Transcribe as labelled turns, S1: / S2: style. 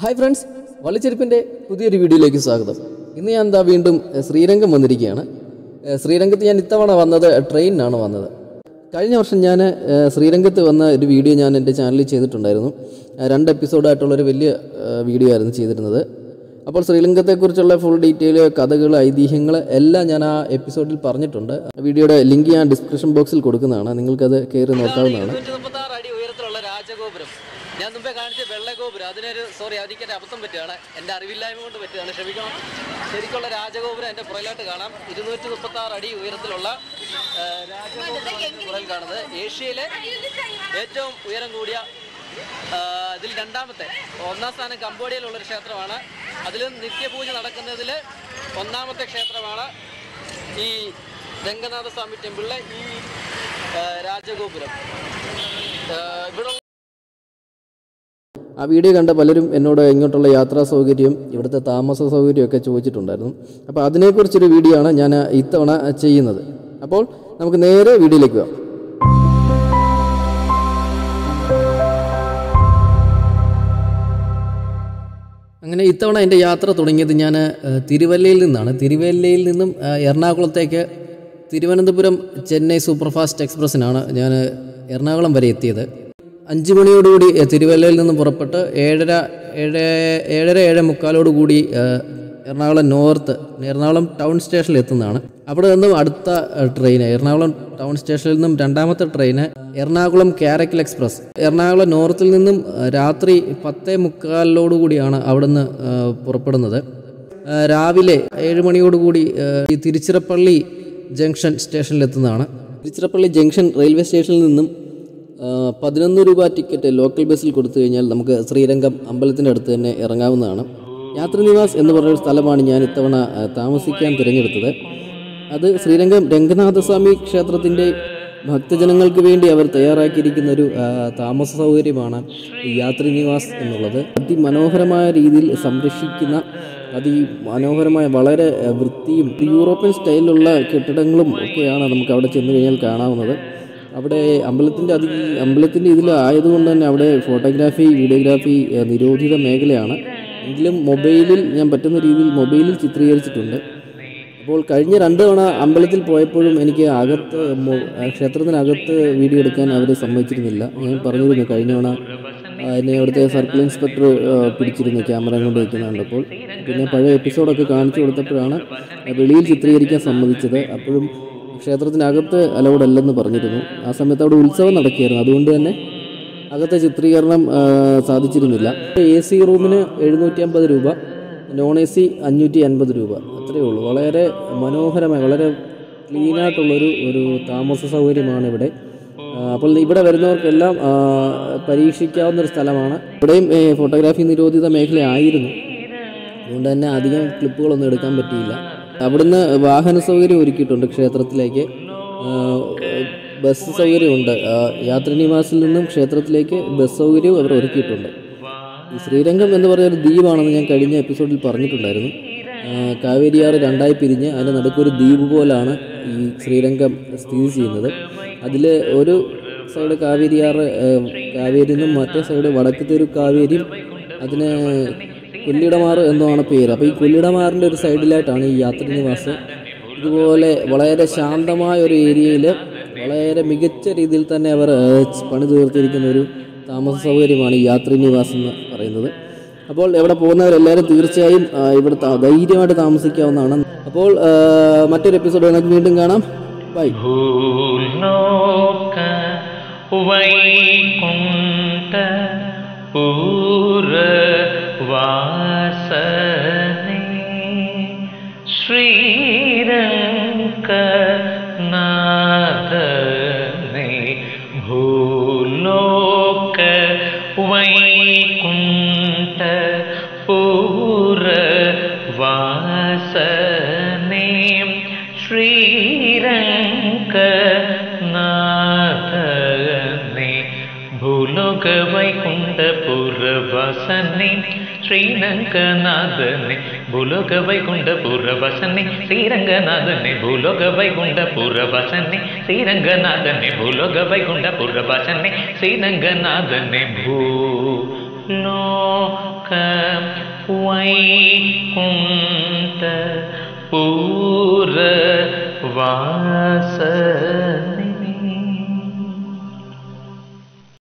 S1: hi friends വള്ളിച്ചെരുപ്പിൻ്റെ പുതിയൊരു വീഡിയോയിലേക്ക് സ്വാഗതം ഇന്ന് ഞാൻ എന്താ വീണ്ടും എഹ്, ശ്രീരംഗം വന്നിരിക്കുകയാണ് എഹ്, ശ്രീരംഗത്ത് ഞാൻ ഇത്തവണ വന്നത് ട്രെയിനിനാണ് വന്നത് കഴിഞ്ഞ വർഷം ഞാൻ എഹ്, ശ്രീരംഗത്ത് വന്ന ഒരു വീഡിയോ ഞാൻ എൻ്റെ ചാനലിൽ ചെയ്തിട്ടുണ്ടായിരുന്നു എഹ്, രണ്ട് എപ്പിസോഡായിട്ടുള്ളൊരു വലിയ എഹ്, വീഡിയോ ആയിരുന്നു ചെയ്തിരുന്നത് അപ്പോൾ ശ്രീലങ്കത്തെക്കുറിച്ചുള്ള ഫുൾ ഡീറ്റെയിൽ കഥകൾ ഐതിഹ്യങ്ങൾ എല്ലാം ഞാൻ ആ എപ്പിസോഡിൽ പറഞ്ഞിട്ടുണ്ട് വീഡിയോയുടെ ലിങ്ക് ഞാൻ ഡിസ്ക്രിപ്ഷൻ ബോക്സിൽ കൊടുക്കുന്നതാണ് നിങ്ങൾക്കത് കയറി നോക്കാവുന്നതാണ്
S2: ഇരുന്നൂറ്റി മുപ്പത്തി ആറ് അടി ഉയരത്തിലുള്ള രാജഗോപുരം ഞാൻ മുമ്പേ കാണിച്ച വെള്ളഗോപുരം അതിനൊരു സോറി അതിക്കൊരു അബദ്ധം പറ്റുകയാണ് എൻ്റെ അറിവില്ലായ്മ കൊണ്ട് പറ്റുകയാണ് ക്ഷമിക്കണം ശരിക്കുള്ള രാജഗോപുരം എൻ്റെ പുറയിലോട്ട് കാണാം ഇരുന്നൂറ്റി മുപ്പത്തി ആറ് അടി ഉയരത്തിലുള്ള ആ, രാജഗോപുരം പുറയിൽ കാണുന്നത് ഏഷ്യയിലെ ഏറ്റവും ഉയരം കൂടിയ ആ, ഇതിൽ രണ്ടാമത്തെ ഒന്നാം സ്ഥാനം കംബോഡിയയിലുള്ളൊരു ക്ഷേത്രമാണ് അതിൽ നിത്യപൂജ നടക്കുന്നതിൽ ഒന്നാമത്തെ ക്ഷേത്രമാണ് ഈ രംഗനാഥ സ്വാമി ടെമ്പിളിലെ ഈ ആ, രാജഗോപുരം ആ, ഇവിടെ
S1: ആ വീഡിയോ കണ്ട പലരും എന്നോട് ഇങ്ങോട്ടുള്ള യാത്രാ സൗകര്യം ഇവിടുത്തെ താമസ സൗകര്യമൊക്കെ ചോദിച്ചിട്ടുണ്ടായിരുന്നു അപ്പോൾ അതിനെക്കുറിച്ചൊരു വീഡിയോ ആണ് ഞാൻ ഇത്തവണ ചെയ്യുന്നത് അപ്പോൾ നമുക്ക് നേരെ വീഡിയോയിലേക്ക് പോകാം അങ്ങനെ ഇത്തവണ എൻ്റെ യാത്ര തുടങ്ങിയത് ഞാൻ ഏഹ്, തിരുവല്ലയിൽ നിന്നാണ് തിരുവല്ലയിൽ നിന്നും ഏഹ്, എറണാകുളത്തേക്ക് തിരുവനന്തപുരം ചെന്നൈ സൂപ്പർഫാസ്റ്റ് എക്സ്പ്രസ്സിനാണ് ഞാൻ എറണാകുളം വരെ എത്തിയത് അഞ്ച് മണിയോടുകൂടി ഏഹ്, തിരുവല്ലയിൽ നിന്നും പുറപ്പെട്ട് ഏഴര ഏഴ് ഏഴര ഏഴ് മുക്കാലോടുകൂടി ഏഹ്, എറണാകുളം നോർത്ത് എറണാകുളം ടൗൺ സ്റ്റേഷനിൽ എത്തുന്നതാണ് അവിടെ നിന്നും അടുത്ത ഏഹ്, ട്രെയിൻ എറണാകുളം ടൗൺ സ്റ്റേഷനിൽ നിന്നും രണ്ടാമത്തെ ട്രെയിന് എറണാകുളം കാരക്കൽ എക്സ്പ്രസ് എറണാകുളം നോർത്തിൽ നിന്നും ഏഹ്, രാത്രി പത്തേ മുക്കാലിനോടുകൂടിയാണ് അവിടുന്ന് ഏഹ്, പുറപ്പെടുന്നത് ഏഹ്, രാവിലെ ഏഴ് മണിയോടുകൂടി ഏഹ്, ഈ തിരുച്ചിറപ്പള്ളി ജംഗ്ഷൻ സ്റ്റേഷനിൽ എത്തുന്നതാണ് തിരുച്ചിറപ്പള്ളി ജംഗ്ഷൻ റെയിൽവേ സ്റ്റേഷനിൽ നിന്നും ഏഹ്, പതിനൊന്ന് രൂപ ടിക്കറ്റ് ലോക്കൽ ബസ്സിൽ കൊടുത്തു കഴിഞ്ഞാൽ നമുക്ക് ശ്രീരംഗം അമ്പലത്തിൻ്റെ അടുത്ത് തന്നെ ഇറങ്ങാവുന്നതാണ് യാത്രിനിവാസ് എന്ന് പറഞ്ഞൊരു സ്ഥലമാണ് ഞാൻ ഇത്തവണ ഏഹ്, താമസിക്കാൻ തിരഞ്ഞെടുത്തത് അത് ശ്രീരംഗം രംഗനാഥസ്വാമി ക്ഷേത്രത്തിൻ്റെ ഭക്തജനങ്ങൾക്ക് വേണ്ടി അവർ തയ്യാറാക്കിയിരിക്കുന്ന ഒരു ആ, താമസ സൗകര്യമാണ് ഈ യാത്രിനിവാസ് എന്നുള്ളത് അതിമനോഹരമായ രീതിയിൽ സംരക്ഷിക്കുന്ന അതിമനോഹരമായ വളരെ ആ, വൃത്തിയും യൂറോപ്യൻ സ്റ്റൈലിലുള്ള കെട്ടിടങ്ങളും ഒക്കെയാണ് നമുക്ക് അവിടെ ചെന്ന് കഴിഞ്ഞാൽ കാണാവുന്നത് അവിടെ അമ്പലത്തിൻ്റെ അതി അമ്പലത്തിൻ്റെ ഇതിൽ ആയതുകൊണ്ട് തന്നെ അവിടെ ഫോട്ടോഗ്രാഫി വീഡിയോഗ്രാഫി ആ, നിരോധിത മേഖലയാണ് എങ്കിലും മൊബൈലിൽ ഞാൻ പറ്റുന്ന രീതിയിൽ മൊബൈലിൽ ചിത്രീകരിച്ചിട്ടുണ്ട് അപ്പോൾ കഴിഞ്ഞ രണ്ട് തവണ അമ്പലത്തിൽ പോയപ്പോഴും എനിക്ക് അകത്ത് മൊ- ആ ക്ഷേത്രത്തിനകത്ത് വീഡിയോ എടുക്കാൻ അവർ സമ്മതിച്ചിരുന്നില്ല ഞാൻ പറഞ്ഞിരുന്നു കഴിഞ്ഞ തവണ ആ, എന്നെ അവിടുത്തെ സർക്കിൾ ഇൻസ്പെക്ടർ ആ, പിടിച്ചിരുന്നു ക്യാമറ കൊണ്ട് വയ്ക്കുന്ന കണ്ടപ്പോൾ പിന്നെ പഴയ എപ്പിസോഡൊക്കെ കാണിച്ചു കൊടുത്തപ്പോഴാണ് വെളിയിൽ ചിത്രീകരിക്കാൻ സമ്മതിച്ചത് അപ്പോഴും ക്ഷേത്രത്തിനകത്ത് അലൗഡ് അല്ലെന്ന് പറഞ്ഞിരുന്നു ആ സമയത്ത് അവിടെ ഉത്സവം നടക്കുകയായിരുന്നു അതുകൊണ്ട് തന്നെ അകത്തെ ചിത്രീകരണം ആ, സാധിച്ചിരുന്നില്ല എ സി റൂമിന് എഴുന്നൂറ്റി അമ്പത് രൂപ നോൺ എ സി അഞ്ഞൂറ്റി അൻപത് രൂപ അത്രയേ ഉള്ളൂ വളരെ മനോഹരമായ വളരെ ക്ലീനായിട്ടുള്ളൊരു ഒരു താമസ സൗകര്യമാണ് ഇവിടെ ആ, അപ്പോൾ ഇവിടെ വരുന്നവർക്കെല്ലാം ആ, പരീക്ഷിക്കാവുന്ന ഒരു സ്ഥലമാണ് ഇവിടെയും ഏ, ഫോട്ടോഗ്രാഫി നിരോധിത മേഖലയായിരുന്നു അതുകൊണ്ട് തന്നെ അധികം ക്ലിപ്പുകളൊന്നും എടുക്കാൻ പറ്റിയില്ല അവിടുന്ന് വാഹന സൗകര്യം ഒരുക്കിയിട്ടുണ്ട് ക്ഷേത്രത്തിലേക്ക് ആ, ബസ് സൗകര്യമുണ്ട് ആ, യാത്രിനിവാസിൽ നിന്നും ക്ഷേത്രത്തിലേക്ക് ബസ് സൗകര്യവും അവർ ഒരുക്കിയിട്ടുണ്ട് ഈ ശ്രീരംഗം എന്ന് പറയുന്ന ഒരു ദ്വീപാണെന്ന് ഞാൻ കഴിഞ്ഞ എപ്പിസോഡിൽ പറഞ്ഞിട്ടുണ്ടായിരുന്നു ആ, കാവേരിയാറ് രണ്ടായി പിരിഞ്ഞ് അതിൻ്റെ നടുക്കൊരു ദ്വീപ് പോലാണ് ഈ ശ്രീരംഗം സ്ഥിതി ചെയ്യുന്നത് അതിൽ ഒരു സൈഡ് കാവേരിയാറ് ആ, കാവേരി എന്നും മറ്റേ സൈഡ് വടക്കത്തെ ഒരു കാവേരിയും അതിന് കൊല്ലിടമാറ് എന്നുമാണ് പേര് അപ്പോൾ ഈ കൊല്ലിടമാറിൻ്റെ ഒരു സൈഡിലായിട്ടാണ് ഈ യാത്രിനിവാസ് ഇതുപോലെ വളരെ ശാന്തമായ ഒരു ഏരിയയിൽ വളരെ മികച്ച രീതിയിൽ തന്നെ അവർ ആ, പണി തീർത്തിരിക്കുന്ന ഒരു താമസ സൗകര്യമാണ് ഈ യാത്രിനിവാസ് എന്ന് പറയുന്നത് അപ്പോൾ ഇവിടെ പോകുന്നവരെല്ലാവരും തീർച്ചയായും ആ, ഇവിടെ താ- ധൈര്യമായിട്ട് താമസിക്കാവുന്നതാണ് അപ്പോൾ ആ, മറ്റൊരു എപ്പിസോഡ് നമുക്ക് വീണ്ടും കാണാം ബൈ
S3: ഭൂലോക വൈകുണ്ഠ പൂരവാസനേ ശ്രീരംഗനാഥനേ ഭൂലോക വൈകുണ്ഠ പൂരവാസനേ ശ്രീരംഗനാഥനേ ഭൂലോക വൈകുണ്ഠപുരവസനെ ശ്രീരംഗനാഥനെ ഭൂലോക വൈകുണ്ഠപുരവസനെ ശ്രീരംഗനാഥനെ ഭൂലോക വൈകുണ്ഠപുരവസനെ ശ്രീരംഗനാഥനെ ഭൂലോക വൈകുണ്ഠപുരവസനെ ശ്രീരംഗനാഥനെ ഭൂ ലോക വൈകുണ്ഠ പൂരവാസനേ